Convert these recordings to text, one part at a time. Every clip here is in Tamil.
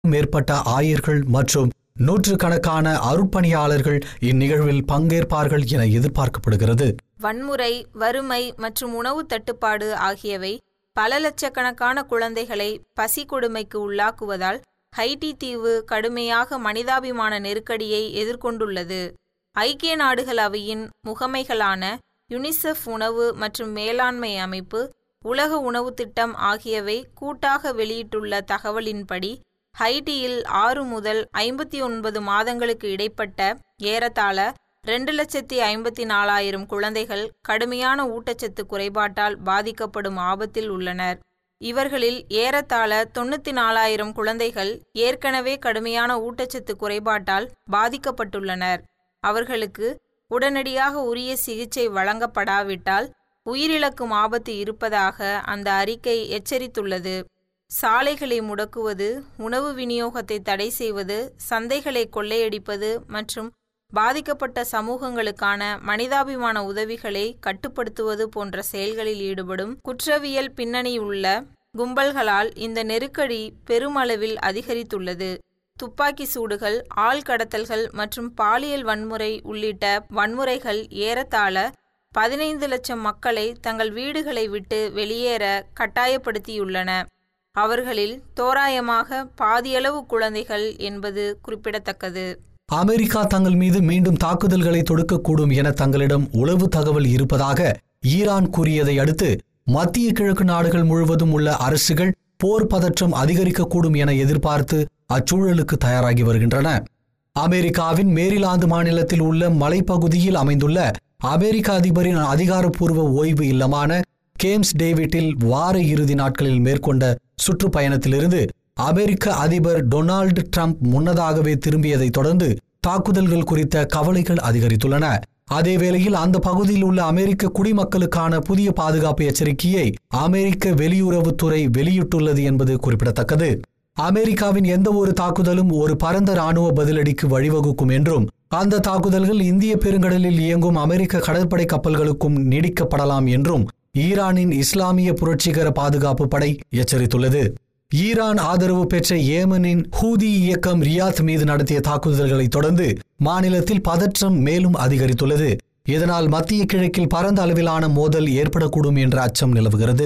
மேற்பட்ட ஆயர்கள் மற்றும் நூற்றுக்கணக்கான அருட்பணியாளர்கள் இந்நிகழ்வில் பங்கேற்பார்கள் என எதிர்பார்க்கப்படுகிறது வன்முறை வறுமை மற்றும் உணவு தட்டுப்பாடு ஆகியவை பல லட்சக்கணக்கான குழந்தைகளை பசி கொடுமைக்கு உள்ளாக்குவதால் ஹைட்டி தீவு கடுமையாக மனிதாபிமான நெருக்கடியை எதிர்கொண்டுள்ளது ஐக்கிய நாடுகள் அவையின் முகமைகளான யுனிசெஃப் உணவு மற்றும் மேலாண்மை அமைப்பு உலக உணவு திட்டம் ஆகியவை கூட்டாக வெளியிட்டுள்ள தகவலின்படி ஹைட்டியில் ஆறு முதல் ஐம்பத்தி ஒன்பது மாதங்களுக்கு இடைப்பட்ட ஏறத்தாழ ரெண்டு லட்சத்தி ஐம்பத்தி நாலாயிரம் குழந்தைகள் கடுமையான ஊட்டச்சத்து குறைபாட்டால் பாதிக்கப்படும் ஆபத்தில் உள்ளனர் இவர்களில் ஏறத்தாழ தொண்ணூத்தி நாலாயிரம் குழந்தைகள் ஏற்கனவே கடுமையான ஊட்டச்சத்து குறைபாட்டால் பாதிக்கப்பட்டுள்ளனர் அவர்களுக்கு உடனடியாக உரிய சிகிச்சை வழங்கப்படாவிட்டால் உயிரிழக்கும் ஆபத்து இருப்பதாக அந்த அறிக்கை எச்சரித்துள்ளது சாலைகளை முடக்குவது உணவு விநியோகத்தை தடை செய்வது சந்தைகளை கொள்ளையடிப்பது மற்றும் பாதிக்கப்பட்ட சமூகங்களுக்கான மனிதாபிமான உதவிகளை கட்டுப்படுத்துவது போன்ற செயல்களில் ஈடுபடும் குற்றவியல் பின்னணியுள்ள கும்பல்களால் இந்த நெருக்கடி பெருமளவில் அதிகரித்துள்ளது துப்பாக்கி சூடுகள் ஆள் கடத்தல்கள் மற்றும் பாலியல் வன்முறை உள்ளிட்ட வன்முறைகள் ஏறத்தாழ பதினைந்து லட்சம் மக்களை தங்கள் வீடுகளை விட்டு வெளியேற கட்டாயப்படுத்தியுள்ளன அவர்களில் தோராயமாக பாதியளவு குழந்தைகள் என்பது குறிப்பிடத்தக்கது அமெரிக்கா தங்கள் மீது மீண்டும் தாக்குதல்களை தொடுக்கக்கூடும் என தங்களிடம் உளவு தகவல் இருப்பதாக ஈரான் கூறியதை அடுத்து மத்திய கிழக்கு நாடுகள் முழுவதும் உள்ள அரசுகள் போர் பதற்றம் அதிகரிக்கக்கூடும் என எதிர்பார்த்து அச்சூழலுக்கு தயாராகி வருகின்றன அமெரிக்காவின் மேரிலாந்து மாநிலத்தில் உள்ள மலைப்பகுதியில் அமைந்துள்ள அமெரிக்க அதிபரின் அதிகாரப்பூர்வ ஓய்வு இல்லமான கேம்ஸ் டேவிட்டில் வார இறுதி நாட்களில் மேற்கொண்ட சுற்றுப்பயணத்திலிருந்து அமெரிக்க அதிபர் டொனால்டு ட்ரம்ப் முன்னதாகவே திரும்பியதைத் தொடர்ந்து தாக்குதல்கள் குறித்த கவலைகள் அதிகரித்துள்ளன அதேவேளையில் அந்த பகுதியில் உள்ள அமெரிக்க குடிமக்களுக்கான புதிய பாதுகாப்பு எச்சரிக்கையை அமெரிக்க வெளியுறவுத்துறை வெளியிட்டுள்ளது என்பது குறிப்பிடத்தக்கது அமெரிக்காவின் எந்த ஒரு தாக்குதலும் ஒரு பரந்த ராணுவ பதிலடிக்கு வழிவகுக்கும் என்றும் அந்த தாக்குதல்கள் இந்திய பெருங்கடலில் இயங்கும் அமெரிக்க கடற்படை கப்பல்களுக்கும் நீடிக்கப்படலாம் என்றும் ஈரானின் இஸ்லாமிய புரட்சிகர பாதுகாப்பு படை எச்சரித்துள்ளது ஈரான் ஆதரவு பெற்ற ஏமனின் ஹூதி இயக்கம் ரியாத் மீது நடத்திய தாக்குதல்களை தொடர்ந்து மாநிலத்தில் பதற்றம் மேலும் அதிகரித்துள்ளது இதனால் மத்திய கிழக்கில் பரந்த அளவிலான மோதல் ஏற்படக்கூடும் என்ற அச்சம் நிலவுகிறது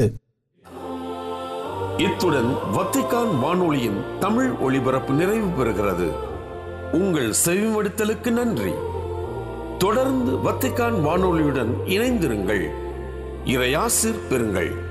இத்துடன் வத்திக்கான் வானொலியின் தமிழ் ஒளிபரப்பு நிறைவு பெறுகிறது உங்கள் செவிமடுத்தலுக்கு நன்றி தொடர்ந்து வத்திக்கான் வானொலியுடன் இணைந்திருங்கள் இறையாசிர் பெறுங்கள்